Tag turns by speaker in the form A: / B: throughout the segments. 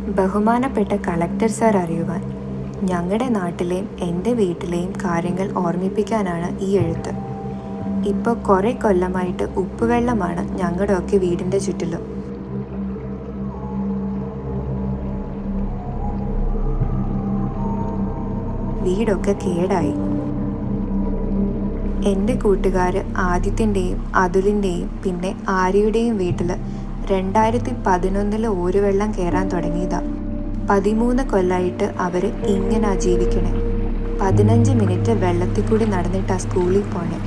A: ബഹുമാനപ്പെട്ട collector sir അറിയുവാൻ ഞങ്ങളുടെ നാട്ടിലെയും എൻ്റെ വീട്ടിലെയും കാര്യങ്ങൾ ഓർമ്മിപ്പിക്കാനാണ് ഈ എഴുത്ത് ഇപ്പോൾ കുറേ കൊല്ലമായിട്ട് ഉപ്പുവെള്ളമാണ് ഞങ്ങളുടെയൊക്കെ വീടിൻ്റെ ചുറ്റിലും വീടൊക്കെ കേടായി എൻ്റെ കൂട്ടുകാർ ആദിത്യൻ്റെയും അതുലിൻ്റെയും പിന്നെ ആര്യയുടെയും വീട്ടിൽ രണ്ടായിരത്തി പതിനൊന്നിൽ ഓരുവെള്ളം കയറാൻ തുടങ്ങിയതാ പതിമൂന്ന് കൊല്ലായിട്ട് അവർ ഇങ്ങനെ ജീവിക്കണേ പതിനഞ്ച് മിനിറ്റ് വെള്ളത്തിൽ കൂടി നടന്നിട്ടാ സ്കൂളിൽ പോണേ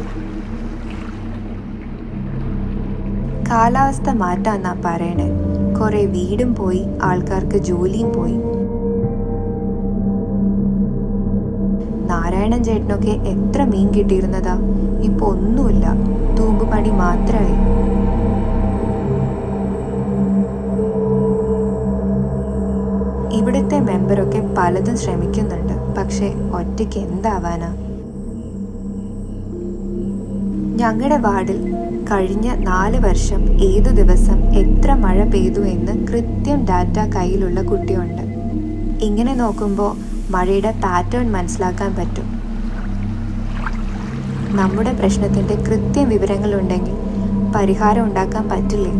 A: കാലാവസ്ഥ മാറ്റാന്നാ പറയണേ കുറെ വീടും പോയി ആൾക്കാർക്ക് ജോലിയും പോയി നാരായണൻ ചേട്ടനൊക്കെ എത്ര മീൻ കിട്ടിയിരുന്നതാ ഇപ്പൊ ഒന്നുമില്ല തൂമ്പുപണി മാത്രമായി ഇവിടുത്തെ മെമ്പറൊക്കെ പലതും ശ്രമിക്കുന്നുണ്ട് പക്ഷെ ഒറ്റയ്ക്ക് എന്താവാനാ ഞങ്ങളുടെ വാർഡിൽ കഴിഞ്ഞ നാല് വർഷം ഏതു ദിവസം എത്ര മഴ പെയ്തു എന്ന് കൃത്യം ഡാറ്റ കയ്യിലുള്ള കുട്ടിയുണ്ട് ഇങ്ങനെ നോക്കുമ്പോൾ മഴയുടെ പാറ്റേൺ മനസ്സിലാക്കാൻ പറ്റും നമ്മുടെ പ്രശ്നത്തിൻ്റെ കൃത്യം വിവരങ്ങളുണ്ടെങ്കിൽ പരിഹാരം ഉണ്ടാക്കാൻ പറ്റില്ലേ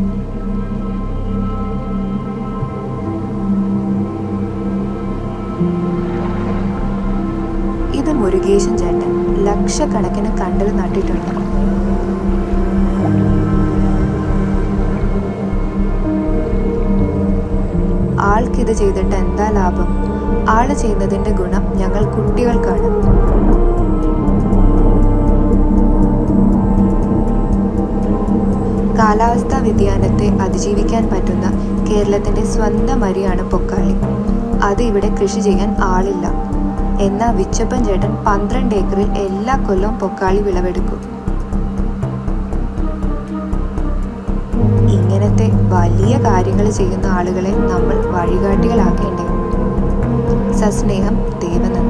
A: ഇത് മുരുകേശൻ ചേട്ടൻ ലക്ഷക്കണക്കിന് കണ്ടൽ നട്ടിട്ടുണ്ട് ആൾക്കിത് ചെയ്തിട്ട് എന്താ ലാഭം ആള് ചെയ്യുന്നതിന്റെ ഗുണം ഞങ്ങൾ കുട്ടികൾക്കാണ് കാലാവസ്ഥാ വ്യതിയാനത്തെ അതിജീവിക്കാൻ പറ്റുന്ന കേരളത്തിന്റെ സ്വന്തം അരിയാണ് പൊക്കാളി അത് ഇവിടെ കൃഷി ചെയ്യാൻ ആളില്ല എന്നാൽ വിച്ചപ്പൻ ചേട്ടൻ പന്ത്രണ്ട് ഏക്കറിൽ എല്ലാ കൊല്ലവും പൊക്കാളി വിളവെടുക്കും ഇങ്ങനത്തെ വലിയ കാര്യങ്ങൾ ചെയ്യുന്ന ആളുകളെ നമ്മൾ വഴികാട്ടികളാക്കേണ്ടേ സസ്നേഹം ദേവനന്ദ